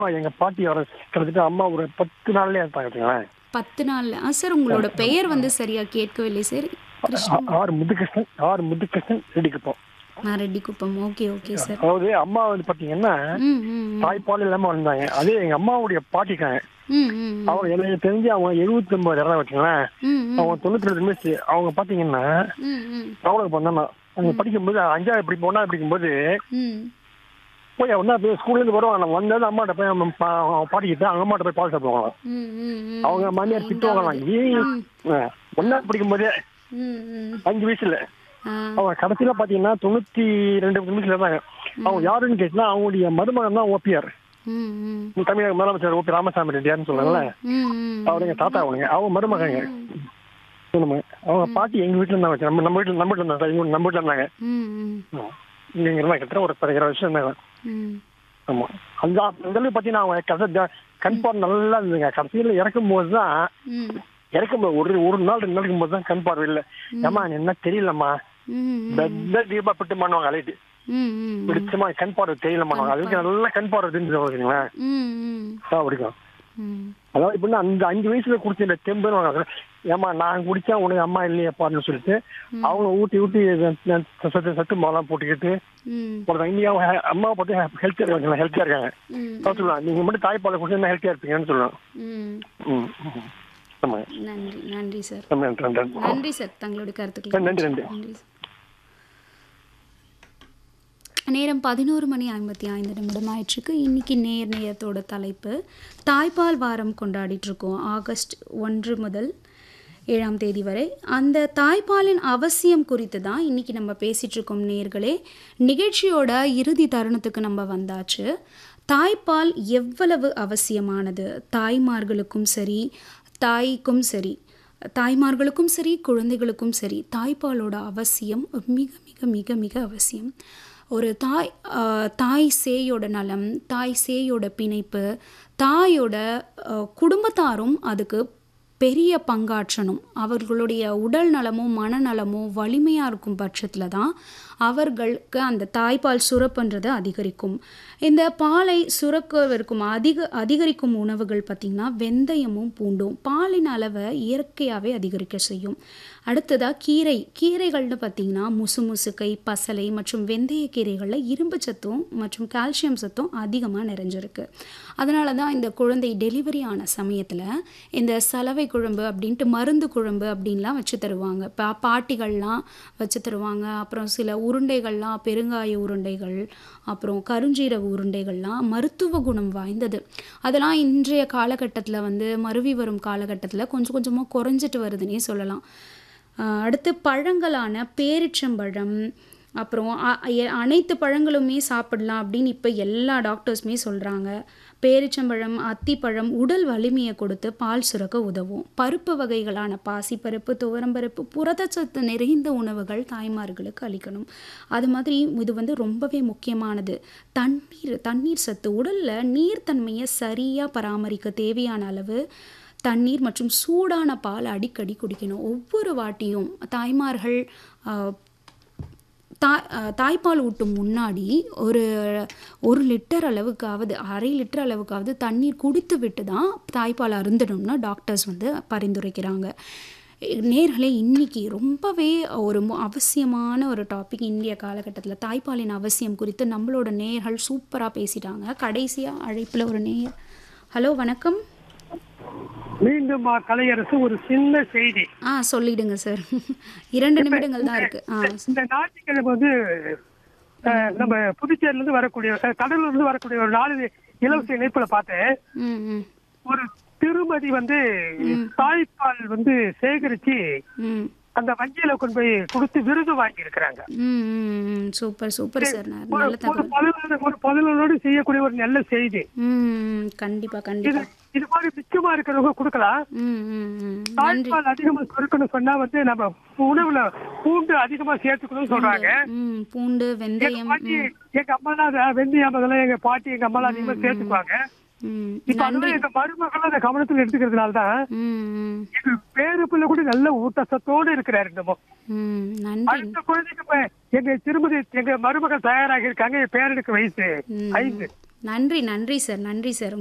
எங்க பாட்டி வர கிட்டத்தட்ட அம்மா ஒரு பத்து நாள்லயே இருப்பாங்க வச்சுங்களேன் பத்து நாள்ல ஆ சார் உங்களோட பெயர் வந்து சரியா கேட்கவில்லை சார் கிருஷ்ணன் ஆ- ஆறு முத்துகிருஷ்ணன் ஆறு முத்துகிருஷ்ணன் ரெடிக்குப்போம் நான் Reddy Kuppam okay okay sir அதாவது அம்மா வந்து பாத்தீங்கன்னா ம் ம் ம். தாய்ப்பால் இல்லாம வந்தாங்க அதே எங்க அம்மாவுடைய பாட்டிக்காங்க ம் ம் ம். அவங்க எனக்கு தெரிஞ்சு அவங்க எழுபத்தி ஒன்பது இடம் வச்சுங்களேன் ம் ம் அவங்க தொண்ணூத்தி ரெண்டு மிஸ் அவங்க பாத்தீங்கன்னா ம் ம் அவங்களுக்கு பண்ணா அவங்க படிக்கும்போது அஞ்சாவது இப்படி ஒன்னா படிக்கும்போது ம் போய் ஒன்னா போய் ஸ்கூல்ல இருந்து வருவாங்க நம்ம வந்தது அம்மாட்ட போய் அவங்க பா- அவங்க பாட்டிக்கிட்ட அவங்க அம்மாட்ட போய் பால் சாப்பிடுவாங்க ம் ம் ம். அவங்க மாமியார் திட்டுவாங்களாம் ஏன் ஒன்னா படிக்கும்போதே ம் ம் அஞ்சு வயசுல ஆ அவங்க கடைசியில பாத்தீங்கன்னா தொண்ணூத்தி ரெண்டு நிமிஷத்துல இருந்தாங்க அவங்க யாருன்னு கேட்டா அவங்களுடைய மருமகன் தான் ஓபிஆர் ம் ம் தமிழக முதலமைச்சர் ஓபி ராமசாமி ரெட்டியார்னு சொல்றாங்கல்ல ம் ம் அவர் எங்க தாத்தா அவனுங்க அவங்க மருமகங்க சொல்லுங்க அவங்க பாட்டி எங்க வீட்டுல இருந்தாங்க வச்சு. நம்ம நம்ம வீட்டுல நம்ம வீட்டுல இருந்தாங்க இவங்க நம்ம வீட்டுல இருந்தாங்க ம் ம் ம். இங்க இருந்தாங்க கிட்ட ஒரு பதினேழு வருஷம் இருந்தாங்க ம் ஆமா அந்த அந்த அளவுக்கு பாத்தீங்கன்னா அவங்க கடைசி கண் பார்வை நல்லா இருந்ததுங்க கடைசியில இறக்கும் போது தான் ம் இறக்கும் போது ஒரு ஒரு நாள் ரெண்டு நாளைக்கு போது தான் கண் பார்வை இல்லை ஏமா என்ன தெரியலம்மா ம் பெத்த தீபா பிட்டு பண்ணுவாங்க அலைட்டு ம் ம் பிடிச்சமா கண் பார்வை தெரியல பண்ணுவாங்க அதுக்கு நல்லா கண் பார்வை தெரிஞ்சு வச்சுங்களேன் ம் ம் அதான் பிடிக்கும் ம் அதாவது இப்ப அந்த அஞ்சு வயசுல குடிச்ச இந்த தெம்புன்னு ஏமா நான் குடிச்சா உனக்கு அம்மா இல்லையாப்பான்னு சொல்லிட்டு அவங்க ஊட்டி ஊட்டி சத்து சத்து மாலாம் போட்டுக்கிட்டு ம் போடுறாங்க இந்தியா அம்மா பார்த்து ஹெல்த்தியா இருக்காங்க ஹெல்த்தியா இருக்காங்க ம் அதான் சொல்லுவாங்க நீங்க மட்டும் தாய்ப்பாலை குடிச்சா ஹெல்த்தியா இருப்பீங்கன்னு சொல்லுவாங்க ம் ம் ம். ஆமாங்க நன்றி நன்றி சார் ரொம்ப நன்றி நன்றி நன்றி சார் தங்களுடைய கருத்துக்கள் நன்றி நன்றி நன்றி சார். நேரம் பதினோரு மணி ஐம்பத்தி ஐந்து நிமிடம் ஆயிடுச்சுக்கு இன்னைக்கு நேர் நேயத்தோட தலைப்பு தாய்ப்பால் வாரம் கொண்டாடிட்டு இருக்கோம் ஆகஸ்ட் ஒன்று முதல் ஏழாம் தேதி வரை அந்த தாய்ப்பாலின் அவசியம் குறித்து தான் இன்னைக்கு நம்ம பேசிட்டு இருக்கோம் நேர்களே நிகழ்ச்சியோட இறுதி தருணத்துக்கு நம்ம வந்தாச்சு தாய்ப்பால் எவ்வளவு அவசியமானது தாய்மார்களுக்கும் சரி தாய்க்கும் சரி தாய்மார்களுக்கும் சரி குழந்தைகளுக்கும் சரி தாய்ப்பாலோட அவசியம் மிக மிக மிக மிக அவசியம் ஒரு தாய் ஆஹ், தாய் சேயோட நலம் தாய் சேயோட பிணைப்பு தாயோட ஆஹ், குடும்பத்தாரும் அதுக்கு பெரிய பங்காற்றணும் அவர்களுடைய உடல் நலமும் மனநலமும் வலிமையாக இருக்கும் பட்சத்தில் தான் அவர்களுக்கு அந்த தாய்ப்பால் சுரப்புன்றது அதிகரிக்கும் இந்த பாலை சுரக்கவிருக்கும் அதிக அதிகரிக்கும் உணவுகள் பார்த்திங்கன்னா வெந்தயமும் பூண்டும் பாலின் அளவை இயற்கையாகவே அதிகரிக்க செய்யும் அடுத்ததாக கீரை கீரைகள்னு பார்த்திங்கன்னா முசுமுசுக்கை பசலை மற்றும் வெந்தய கீரைகளில் இரும்பு சத்தும் மற்றும் கால்சியம் சத்தும் அதிகமாக நிறைஞ்சிருக்கு அதனால தான் இந்த குழந்தை டெலிவரி ஆன சமயத்தில் இந்த சலவை குழம்பு அப்படின்ட்டு மருந்து குழம்பு அப்படின்லாம் வச்சு தருவாங்க பா பாட்டிகள்லாம் வச்சு தருவாங்க அப்புறம் சில உருண்டைகள்லாம் பெருங்காய உருண்டைகள் அப்புறம் கருஞ்சீரக உருண்டைகள்லாம் மருத்துவ குணம் வாய்ந்தது அதெல்லாம் இன்றைய காலகட்டத்தில் வந்து மருவி வரும் காலகட்டத்தில் கொஞ்சம் கொஞ்சமாக குறைஞ்சிட்டு வருதுன்னே சொல்லலாம் ஆஹ் அடுத்து பழங்களான பேரிச்சம்பழம் அப்புறம் அ- எ- அனைத்து பழங்களுமே சாப்பிடலாம் அப்படின்னு இப்போ எல்லா டாக்டர்ஸுமே சொல்கிறாங்க பேரிச்சம்பழம் அத்திப்பழம் உடல் வலிமையை கொடுத்து பால் சுரக்க உதவும் பருப்பு வகைகளான பாசிப்பருப்பு துவரம்பருப்பு புரதச்சத்து நிறைந்த உணவுகள் தாய்மார்களுக்கு அளிக்கணும் அது மாதிரி இது வந்து ரொம்பவே முக்கியமானது தண்ணீர் தண்ணீர் சத்து உடலில் நீர்த்தன்மையை சரியாக பராமரிக்க தேவையான அளவு தண்ணீர் மற்றும் சூடான பால் அடிக்கடி குடிக்கணும் ஒவ்வொரு வாட்டியும் தாய்மார்கள் ஆஹ், தாய் ஆஹ், தாய்ப்பால் ஊட்டும் முன்னாடி ஒரு ஒரு லிட்டர் அளவுக்காவது அரை லிட்டர் அளவுக்காவது தண்ணீர் குடித்து விட்டு தான் தாய்ப்பால் அருந்தணும்னு டாக்டர்ஸ் வந்து பரிந்துரைக்கிறாங்க நேர்களே இன்னைக்கு ரொம்பவே ஒரு மு- அவசியமான ஒரு டாபிக் இந்திய காலகட்டத்தில் தாய்ப்பாலின் அவசியம் குறித்து நம்மளோட நேயர்கள் சூப்பராக பேசிட்டாங்க கடைசியாக அழைப்பில் ஒரு நேயர் ஹலோ வணக்கம் மீண்டும் ஆ, கலையரசு ஒரு சின்ன செய்தி ஆ சொல்லிடுங்க சார் இரண்டு நிமிடங்கள் தான் இருக்கு ஆ இந்த ஞாயிற்றுக்கிழமை வந்து அஹ், நம்ம புதுச்சேரியில இருந்து வரக்கூடிய அஹ், கடலூர்ல இருந்து வரக்கூடிய ஒரு நாலு இலவச இணைப்புல பார்த்தேன் ம் ம் ஒரு திருமதி வந்து தாய்ப்பால் வந்து சேகரிச்சு ம் அந்த வங்கியில கொண்டு போய் கொடுத்து விருது வாங்கி இருக்கிறாங்க ம் ம், ம் சூப்பர் சூப்பர் சார் ந- ஒரு நல்ல ஒரு தகவல் பதினொன்று ஒரு பதினொன்னோடு செய்யக்கூடிய ஒரு நல்ல செய்தி ம் கண்டிப்பா இது கண்டிப்பா இது மாதிரி மிச்சமா இருக்கிறவங்க கொடுக்கலாம் ம் ம் ம் நன்றி தாய்ப்பால் அதிகமா சுருக்கணும் சொன்னா வந்து நம்ம உணவுல பூண்டு அதிகமா சேர்த்துக்கணும்னு சொல்றாங்க ம் பூண்டு எங்க வெந்தயம் பாட்டி எங்க அம்மாலாம் அதை வெந்தயம் அதெல்லாம் எங்க பாட்டி எங்க அம்மாலாம் அதிகமா சேர்த்துக்குவாங்க ம் இப்ப அதெல்லாம் எங்க மருமகளும் அந்த கவனத்துல எடுத்துக்கிறதுனால தான் ம் ம் எங்க பேரு பிள்ளை கூட நல்ல ஊட்டச்சத்தோடு இருக்கிறாரு இன்னமும் ம் நன்றி அடுத்த குழந்தைக்கு இப்ப எங்க திருமதி எங்க மருமகள் தயாராகி இருக்காங்க என் பேரனுக்கு வயசு ம். ஐந்து நன்றி நன்றி சார் நன்றி சார்